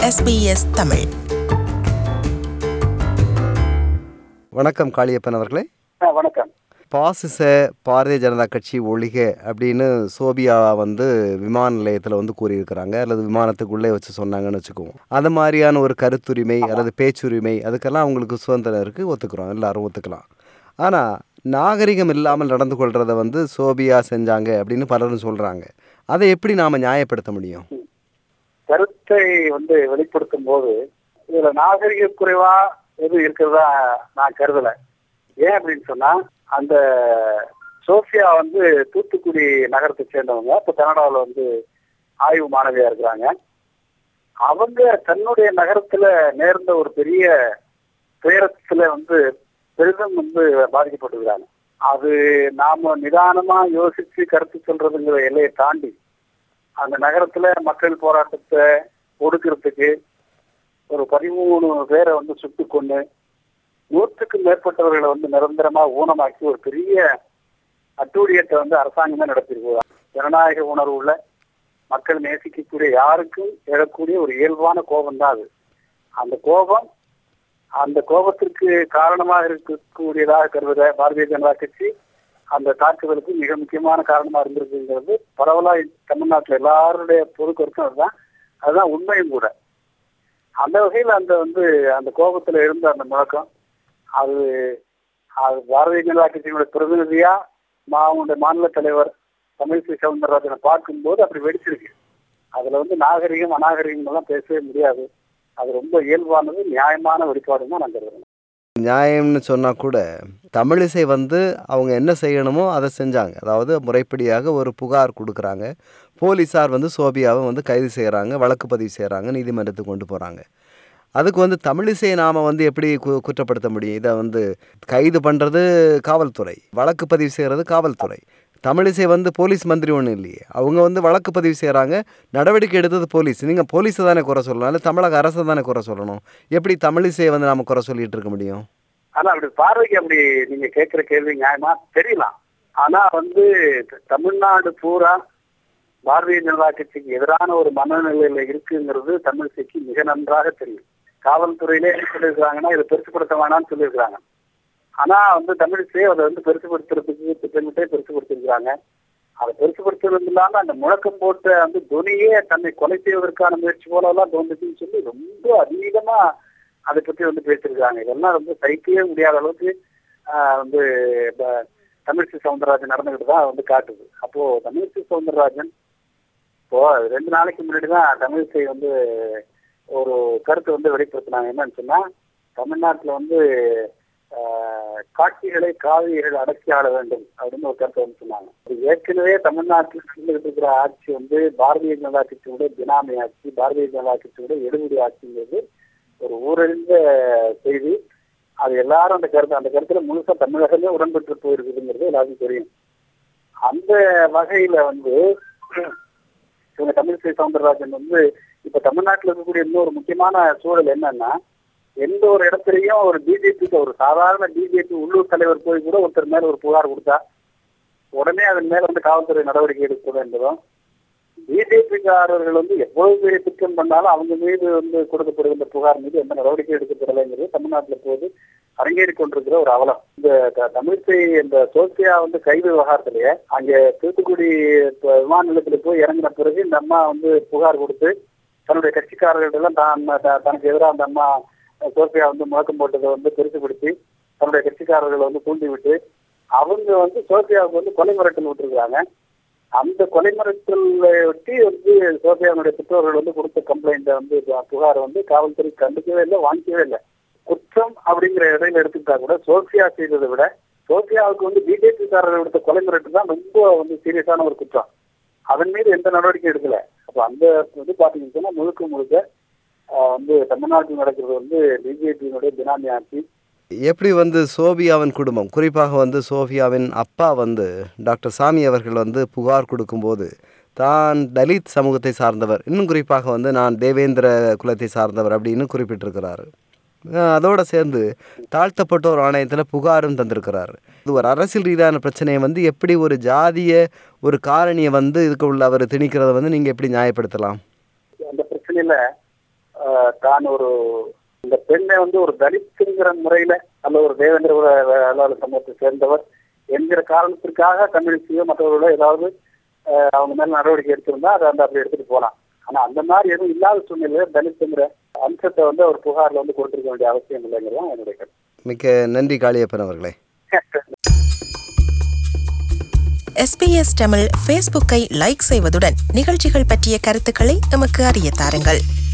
SBS Tamil வணக்கம் காளியப்பன் அவர்களே ஆ, வணக்கம் பாசிச பாரதிய ஜனதா கட்சி ஒழிக அப்படின்னு சோபியா வந்து விமான நிலையத்தில் வந்து கூறியிருக்கிறாங்க அல்லது விமானத்துக்குள்ளே வச்சு சொன்னாங்கன்னு வச்சுக்குவோம் அது மாதிரியான ஒரு கருத்துரிமை அல்லது பேச்சுரிமை அதுக்கெல்லாம் அவங்களுக்கு சுதந்திரம் இருக்குது ஒத்துக்கிறோம் எல்லாரும் ஒத்துக்கலாம் ஆனால் நாகரிகம் இல்லாமல் நடந்து கொள்றத வந்து சோபியா செஞ்சாங்க அப்படின்னு பலரும் சொல்கிறாங்க அதை எப்படி நாம் நியாயப்படுத்த முடியும் கருத்தை வந்து வெளிப்படுத்தும் போது இதுல நாகரிக குறைவா எதுவும் இருக்கிறதா நான் கருதல ஏன் அப்படின்னு சொன்னா அந்த சோஃபியா வந்து தூத்துக்குடி நகரத்தை சேர்ந்தவங்க இப்ப கனடாவில் வந்து ஆய்வு மாணவியா இருக்கிறாங்க அவங்க தன்னுடைய நகரத்துல நேர்ந்த ஒரு பெரிய துயரத்துல வந்து பெரிதும் வந்து பாதிக்கப்பட்டிருக்கிறாங்க அது நாம நிதானமா யோசிச்சு கருத்து சொல்றதுங்கிற எல்லையை தாண்டி அந்த நகரத்துல மக்கள் போராட்டத்தை ஒடுக்கிறதுக்கு ஒரு பதிமூணு பேரை வந்து சுட்டு கொண்டு நூற்றுக்கும் மேற்பட்டவர்களை வந்து நிரந்தரமா ஊனமாக்கி ஒரு பெரிய அட்டூழியத்தை வந்து அரசாங்கமே நடத்திருக்கு ஜனநாயக உணர்வு உள்ள மக்கள் நேசிக்கக்கூடிய யாருக்கும் எழக்கூடிய ஒரு இயல்பான கோபம் தான் அது அந்த கோபம் அந்த கோபத்திற்கு காரணமாக இருக்கக்கூடியதாக கருதுகிற பாரதிய ஜனதா கட்சி அந்த தாக்குதலுக்கு மிக முக்கியமான காரணமா இருந்திருக்குங்கிறது பரவலா தமிழ்நாட்டுல எல்லாருடைய பொது கருத்தும் அதுதான் அதுதான் உண்மையும் கூட அந்த வகையில் அந்த வந்து அந்த கோபத்துல இருந்த அந்த முழக்கம் அது அது பாரதிய ஜனதா கட்சியினுடைய பிரதிநிதியா மாவுடைய மாநில தலைவர் தமிழிசை சவுந்தரராஜனை பார்க்கும்போது அப்படி வெடிச்சிருக்கு அதுல வந்து நாகரிகம் அநாகரிகம் எல்லாம் பேசவே முடியாது அது ரொம்ப இயல்பானது நியாயமான வெளிப்பாடுன்னு தான் நான் கருதுறேன் நியாயம்னு சொன்னால் கூட தமிழிசை வந்து அவங்க என்ன செய்யணுமோ அதை செஞ்சாங்க அதாவது முறைப்படியாக ஒரு புகார் கொடுக்குறாங்க போலீஸார் வந்து சோபியாவை வந்து கைது செய்கிறாங்க வழக்கு பதிவு செய்கிறாங்க நீதிமன்றத்துக்கு கொண்டு போகிறாங்க அதுக்கு வந்து தமிழிசையை நாம் வந்து எப்படி கு குற்றப்படுத்த முடியும் இதை வந்து கைது பண்ணுறது காவல்துறை வழக்கு பதிவு செய்கிறது காவல்துறை தமிழிசை வந்து போலீஸ் மந்திரி ஒன்றும் இல்லையே அவங்க வந்து வழக்கு பதிவு செய்கிறாங்க நடவடிக்கை எடுத்தது போலீஸ் நீங்கள் போலீஸை தானே குறை சொல்லலாம் இல்லை தமிழக அரசை தானே குறை சொல்லணும் எப்படி தமிழிசையை வந்து நாம் குறை சொல்லிட்டு இருக்க முடியும் ஆனா அப்படி பார்வைக்கு அப்படி நீங்க கேட்கிற கேள்வி நியாயமா தெரியலாம் ஆனா வந்து த- தமிழ்நாடு பூரா பாரதிய ஜனதா கட்சிக்கு எதிரான ஒரு மனநிலையில இருக்குங்கிறது தமிழிசைக்கு மிக நன்றாக தெரியும் காவல்துறையிலே என்ன சொல்லியிருக்கிறாங்கன்னா இதை பெருசுப்படுத்த வேணாம்னு சொல்லியிருக்கிறாங்க ஆனா வந்து தமிழிசை அதை வந்து பெருசுப்படுத்துறதுக்கு திட்டமிட்டே பெருசுப்படுத்திருக்கிறாங்க அதை பெருசுப்படுத்துறது இல்லாம அந்த முழக்கம் போட்ட அந்த துணியே தன்னை கொலை செய்வதற்கான முயற்சி போல எல்லாம் தோன்றுச்சுன்னு சொல்லி ரொம்ப அதீதமா அதை பத்தி வந்து பேசியிருக்காங்க இதெல்லாம் ரொம்ப சகிக்கவே முடியாத அளவுக்கு ஆஹ், வந்து ப- தமிழிசை சவுந்தரராஜன் நடந்துகிட்டு தான் வந்து காட்டுது அப்போ தமிழிசை சவுந்தரராஜன் இப்போ ரெண்டு நாளைக்கு முன்னாடி தான் தமிழிசை வந்து ஒரு கருத்தை வந்து வெளிப்படுத்தினாங்க என்னன்னு சொன்னா தமிழ்நாட்டுல வந்து ஆஹ், காட்சிகளை காவிரிகள் அடக்கி ஆட வேண்டும் அப்படின்னு ஒரு கருத்தை வந்து சொன்னாங்க இது ஏற்கனவே தமிழ்நாட்டில் நடந்துகிட்டு இருக்கிற ஆட்சி வந்து பாரதிய ஜனதா கட்சியுடைய பினாமி ஆட்சி பாரதிய ஜனதா கட்சியுடைய எடுபடி ஆட்சிங்கிறது ஒரு ஊரறிந்த செய்தி அது எல்லாரும் அந்த கருத்து அந்த கருத்துல முழுசா தமிழகமே உடன்பட்டு போயிருக்குதுங்கிறது எல்லாருக்கும் தெரியும் அந்த வகையில வந்து இவங்க தமிழிசை சவுந்தரராஜன் வந்து இப்ப தமிழ்நாட்டுல இருக்கக்கூடிய இன்னொரு முக்கியமான சூழல் என்னன்னா எந்த ஒரு இடத்துலயும் ஒரு பிஜேபிக்கு ஒரு சாதாரண பிஜேபி உள்ளூர் தலைவர் போய் கூட ஒருத்தர் மேல ஒரு புகார் கொடுத்தா உடனே அதன் மேல வந்து காவல்துறை நடவடிக்கை எடுக்கக்கூடும் என்பதும் பிஜேபிக்காரர்கள் வந்து எவ்வளவு பெரிய குற்றம் பண்ணாலும் அவங்க மீது வந்து கொடுக்கப்படுகின்ற புகார் மீது எந்த நடவடிக்கை எடுக்கப்படலைங்கிறது தமிழ்நாட்டில் போது அரங்கேறி கொண்டிருக்கிற ஒரு அவலம் இந்த த- தமிழிசை இந்த சோசியா வந்து கைது விவகாரத்திலேயே அங்கே தூத்துக்குடி இப்ப விமான நிலையத்துல போய் இறங்கின பிறகு இந்த அம்மா வந்து புகார் கொடுத்து தன்னுடைய கட்சிக்காரர்கள் எல்லாம் தான் த- தனக்கு எதிராக அந்த அம்மா சோசியா வந்து முழக்கம் போட்டதை வந்து பெருசுபடுத்தி தன்னுடைய கட்சிக்காரர்களை வந்து தூண்டி விட்டு அவங்க வந்து சோசியாவுக்கு வந்து கொலை மிரட்டல் விட்டுருக்காங்க அந்த கொலை மிரட்டலை ஒட்டி வந்து சோபியாவுடைய பெற்றோர்கள் வந்து கொடுத்த கம்ப்ளைண்ட்டை வந்து புகாரை வந்து காவல்துறை கண்டுக்கவே இல்லை வாங்கிக்கவே இல்லை குற்றம் அப்படிங்கிற இடையில எடுத்துக்கிட்டா கூட சோபியா செய்ததை விட சோபியாவுக்கு வந்து பிஜேபி காரர்கள் எடுத்த கொலை மிரட்டு தான் ரொம்ப வந்து சீரியஸான ஒரு குற்றம் அதன் மீது எந்த நடவடிக்கை எடுக்கல அப்போ அந்த இது பாத்தீங்கன்னு சொன்னா முழுக்க முழுக்க ஆஹ், வந்து தமிழ்நாட்டில் நடக்கிறது வந்து பிஜேபியினுடைய பினாமி ஆட்சி எப்படி வந்து சோபியாவின் குடும்பம் குறிப்பாக வந்து சோபியாவின் அப்பா வந்து டாக்டர் சாமி அவர்கள் வந்து புகார் கொடுக்கும்போது தான் தலித் சமூகத்தை சார்ந்தவர் இன்னும் குறிப்பாக வந்து நான் தேவேந்திர குலத்தை சார்ந்தவர் அப்படின்னு குறிப்பிட்டிருக்கிறாரு அஹ் அதோட சேர்ந்து தாழ்த்தப்பட்டோர் ஆணையத்தில் புகாரும் தந்திருக்கிறார் இது ஒரு அரசியல் ரீதியான பிரச்சனையை வந்து எப்படி ஒரு ஜாதிய ஒரு காரணியை வந்து இதுக்கு உள்ள அவர் திணிக்கிறத வந்து நீங்கள் எப்படி நியாயப்படுத்தலாம் அந்த பிரச்சனையில ஆஹ், தான் ஒரு இந்த பெண்ணை வந்து ஒரு தலித்துங்கிற முறையில அல்ல ஒரு தேவேந்திர குல வேளாளர் சமூகத்தை சேர்ந்தவர் என்கிற காரணத்திற்காக கம்யூனிஸ்டியோ மற்றவர்களோ ஏதாவது ஆஹ், அவங்க மேல நடவடிக்கை எடுத்திருந்தா அதை வந்து அப்படி எடுத்துட்டு போலாம் ஆனா அந்த மாதிரி எதுவும் இல்லாத சூழ்நிலையில தலித்துங்கிற அம்சத்தை வந்து அவர் புகார்ல வந்து கொடுத்திருக்க வேண்டிய அவசியம் இல்லைங்கிறது தான் என்னுடைய கருத்து மிக்க நன்றி காளியப்பன் அவர்களே எஸ்பிஎஸ் தமிழ் ஃபேஸ்புக்கை லைக் செய்வதுடன் நிகழ்ச்சிகள் பற்றிய கருத்துக்களை எமக்கு அறிய தாருங்கள்